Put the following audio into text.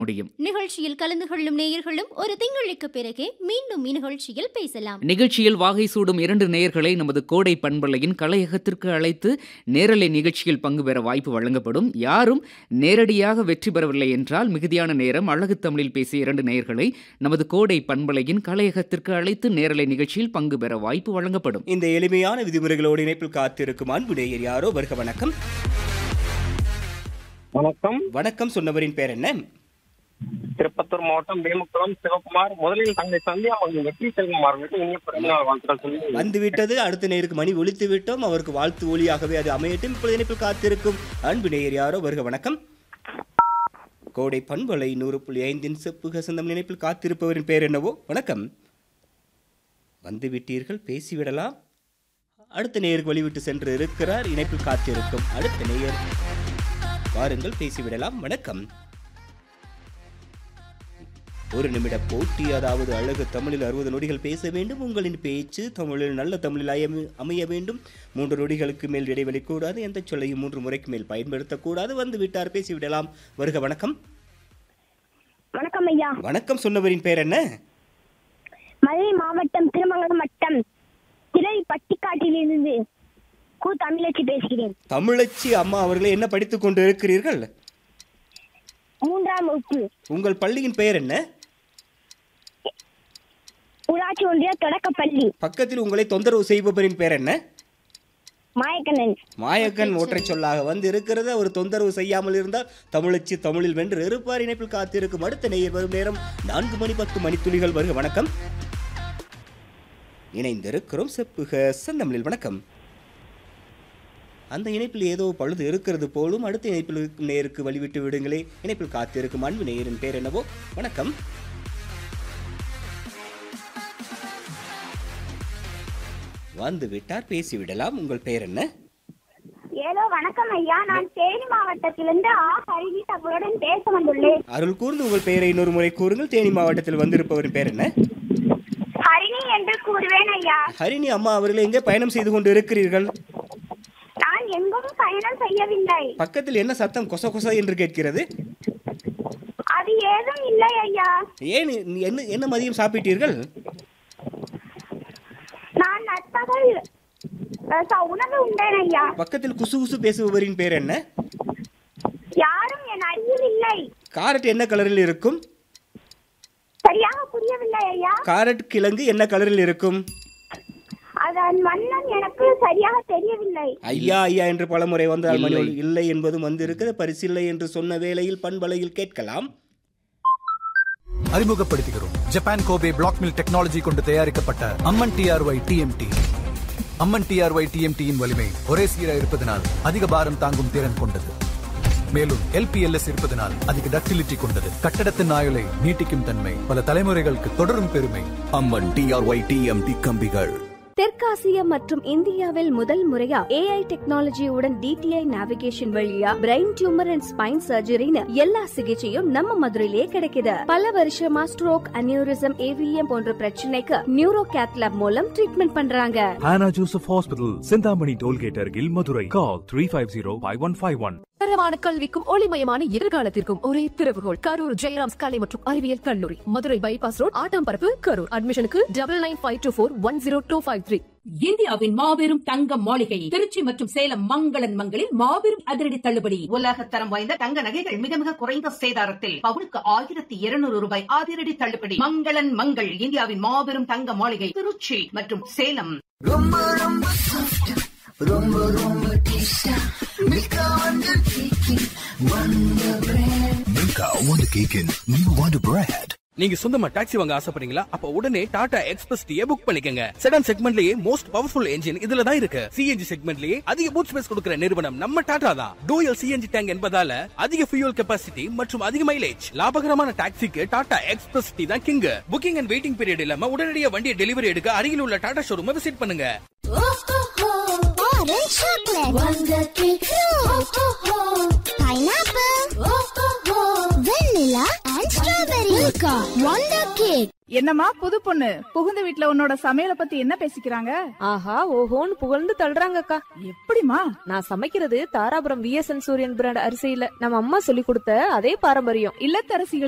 முடியும் நிகழ்ச்சியில் கலந்து கொள்ளும் நேயர்களும் ஒரு திங்களுக்கு பிறகே மீண்டும் இந்நிகழ்ச்சியில் பேசலாம் நிகழ்ச்சியில் வாகை சூடும் இரண்டு நேயர்களை நமது கோடை பண்பலையின் கலையகத்திற்கு அழைத்து நேரலை நிகழ்ச்சியில் பங்கு பெற வாய்ப்பு வழங்கப்படும் யாரும் நேரடியாக வெற்றி பெறவில்லை என்றால் மிகுதியான நேரம் அழகு தமிழில் பேசிய இரண்டு நேயர்களை நமது கோடை பண்பலையின் கலையகத்திற்கு அழைத்து நேரலை நிகழ்ச்சியில் பங்கு பெற வாய்ப்பு வழங்கப்படும் இந்த எளிமையான விதிமுறைகளோடு இணைப்பில் காத்திருக்கும் அன்பு நேயர் யாரோ வருக வணக்கம் வணக்கம் வணக்கம் சொன்னவரின் பேர் என்ன திருப்பத்தூர் மாவட்டம் வேமுக்குளம் சிவகுமார் முதலில் தங்கை சந்தியா மற்றும் வெற்றி செல்வம் அவர்களுக்கு இனிய பிறந்தநாள் வாழ்த்துக்கள் சொல்லி வந்து விட்டது அடுத்த நேருக்கு மணி ஒலித்து விட்டோம் அவருக்கு வாழ்த்து ஒளியாகவே அது அமையட்டும் இப்பொழுது இணைப்பில் காத்திருக்கும் அன்பு நேயர் யாரோ வருக வணக்கம் கோடை பண்பலை நூறு புள்ளி ஐந்தின் செப்புக சொந்தம் இணைப்பில் காத்திருப்பவரின் பேர் என்னவோ வணக்கம் வந்து விட்டீர்கள் பேசிவிடலாம் அடுத்த நேயருக்கு வழிவிட்டு சென்று இருக்கிறார் இணைப்பில் காத்திருக்கும் அடுத்த நேயர் வாருங்கள் பேசிவிடலாம் வணக்கம் ஒரு நிமிட போட்டி அதாவது அழகு தமிழில் அறுபது நொடிகள் பேச வேண்டும் உங்களின் பேச்சு தமிழில் நல்ல தமிழில் அயம- அமைய வேண்டும் மூன்று நொடிகளுக்கு மேல் இடைவெளி கூடாது எந்த சொல்லையும் மூன்று முறைக்கு மேல் பயன்படுத்தக்கூடாது வந்து விட்டார் பேசிவிடலாம் வருக வணக்கம் வணக்கம் ஐயா வணக்கம் சொன்னவரின் பேர் என்ன மதுரை மாவட்டம் திருமங்கலம் வட்டம் திரை பட்டிக்காட்டிலிருந்து கு தமிழச்சி பேசுகிறேன் தமிழச்சி அம்மா அவர்களை என்ன படித்துக் கொண்டு இருக்கிறீர்கள் மூன்றாம் வகுப்பு உங்கள் பள்ளியின் பெயர் என்ன ஊராட்சி ஒன்றிய தொடக்கப்பள்ளி பக்கத்தில் உங்களை தொந்தரவு செய்பவரின் பேர் என்ன மாயக்கண்ணன் மாயக்கன் ஒற்றை சொல்லாக வந்து இருக்கிறது அவர் தொந்தரவு செய்யாமல் இருந்தால் தமிழச்சி தமிழில் வென்று இருப்பார் இணைப்பில் காத்திருக்கும் அடுத்த நேயர் வரும் நேரம் நான்கு மணி பத்து மணித்துளிகள் வருக வணக்கம் இணைந்திருக்கிறோம் செப்புக செந்தமிழில் வணக்கம் அந்த இணைப்பில் ஏதோ பழுது இருக்கிறது போலும் அடுத்த இணைப்பில் இருக்கும் நேருக்கு வழிவிட்டு விடுங்களே இணைப்பில் காத்திருக்கும் அன்பு நேயரின் பேர் என்னவோ வணக்கம் வந்து விட்டார் பேசிவிடலாம் உங்கள் பெயர் என்ன ஏதோ வணக்கம் ஐயா நான் தேனி மாவட்டத்திலிருந்து ஆ ஹரிணி தங்களுடன் பேச வந்துள்ளேன் அருள் கூர்ந்து உங்கள் பெயரை இன்னொரு முறை கூறுங்கள் தேனி மாவட்டத்தில் வந்திருப்பவரின் பேர் என்ன ஹரிணி என்று கூறுவேன் ஐயா ஹரிணி அம்மா அவர்களை எங்கே பயணம் செய்து கொண்டு இருக்கிறீர்கள் நான் எங்கும் பயணம் செய்யவில்லை பக்கத்தில் என்ன சத்தம் கொச கொச என்று கேட்கிறது அது ஏதும் இல்லை ஐயா ஏன் நீ என்ன என்ன மதியம் சாப்பிட்டீர்கள் நான் நற்பகல் அஹ், ச- உணவு உண்டேன் ஐயா பக்கத்தில் குசு குசு பேசுபவரின் பேர் என்ன யாரும் என் அருகில் இல்லை காரட் என்ன கலரில் இருக்கும் சரியாக புரியவில்லை ஐயா காரட் கிழங்கு என்ன கலரில் இருக்கும் அதன் வண்ணம் எனக்கு சரியாக தெரியவில்லை ஐயா ஐயா என்று பலமுறை வந்தால் மணி ஒலி இல்லை என்பதும் வந்திருக்கிறது பரிசில்லை என்று சொன்ன வேளையில் பண்பலையில் கேட்கலாம் அறிமுகப்படுத்துகிறோம் Japan Kobe black mill technology கொண்டு தயாரிக்கப்பட்ட Amman TRY TMT Amman TRY டிஎம்டியின் வலிமை ஒரே சீராக இருப்பதனால் அதிக பாரம் தாங்கும் திறன் கொண்டது மேலும் எல்பிஎல்எஸ் இருப்பதனால் அதிக டக்டிலிட்டி கொண்டது கட்டடத்தின் ஆயுளை நீட்டிக்கும் தன்மை பல தலைமுறைகளுக்கு தொடரும் பெருமை அம்மன் டிஆர்ஒய் டிஎம்டி கம்பிகள் தெற்காசிய மற்றும் இந்தியாவில் முதல் முறையா ஏஐ டெக்னாலஜியுடன் டிடிஐ நேவிகேஷன் வழியா பிரெயின் டியூமர் அண்ட் ஸ்பைன் சர்ஜரின்னு எல்லா சிகிச்சையும் நம்ம மதுரையிலே கிடைக்குது பல வருஷமா ஸ்ட்ரோக் அனியூரிசம் ஏவிஎம் போன்ற பிரச்சனைக்கு நியூரோ கேத்லாப் மூலம் ட்ரீட்மெண்ட் பண்றாங்க Hannah Joseph Hospital, Sindhamani Tollgate Argil, Madurai. Call 350-5151. தரமான கல்விக்கும் ஒளிமயமான எதிர்காலத்திற்கும் ஒரே திறவுகோல் கரூர் ஜெயராம்ஸ் கலை மற்றும் அறிவியல் கல்லூரி மதுரை பைபாஸ் ரோட் ஆட்டாம்பரப்பு கரூர் அட்மிஷனுக்கு double nine five two four one zero two five three இந்தியாவின் மாபெரும் தங்க மாளிகை திருச்சி மற்றும் சேலம் மங்களன் மங்களில் மாபெரும் அதிரடி தள்ளுபடி உலக தரம் வாய்ந்த தங்க நகைகள் மிக மிக குறைந்த சேதாரத்தில் பவுனுக்கு ஆயிரத்தி இருநூறு ரூபாய் அதிரடி தள்ளுபடி மங்களன் மங்கள் இந்தியாவின் மாபெரும் தங்க மாளிகை திருச்சி மற்றும் Salem Milka Wonder Cake in New Wonder Bread. நீங்க சொந்தமா டாக்ஸி வாங்க ஆசைப்படுறீங்களா அப்ப உடனே டாடா எக்ஸ்பிரஸ் டீயை புக் பண்ணிக்கங்க செடான் செக்மெண்ட்லயே மோஸ்ட் பவர்ஃபுல் என்ஜின் இதுல தான் இருக்கு சிஎன்ஜி செக்மெண்ட்லயே அதிக பூட் ஸ்பேஸ் கொடுக்கிற நிறுவனம் நம்ம டாடா தான் டூயல் சிஎன்ஜி டேங்க் என்பதால அதிக ஃபியூல் கெபாசிட்டி மற்றும் அதிக மைலேஜ் லாபகரமான டாக்ஸிக்கு டாடா எக்ஸ்பிரஸ் டீ தான் king booking and waiting period இல்லாம உடனடியாக வண்டியை டெலிவரி எடுக்க அருகில் உள்ள டாடா ஷோரூமை விசிட் பண்ணுங்க Orange chocolate. Wonder cake. Pineapple. Vanilla and strawberry. Milka. Wonder cake. என்னம்மா புது பொண்ணு புகுந்த வீட்ல உன்னோட சமையல பத்தி என்ன பேசிக்கிறாங்க ஆஹா ஓஹோன்னு புகழ்ந்து தள்ளுறாங்கக்கா எப்படிமா நான் சமைக்கிறது தாராபுரம் விஎஸ்என் சூரியன் பிராண்ட் அரிசியில நம்ம அம்மா சொல்லி கொடுத்த அதே பாரம்பரியம் இல்லத்தரசிகள்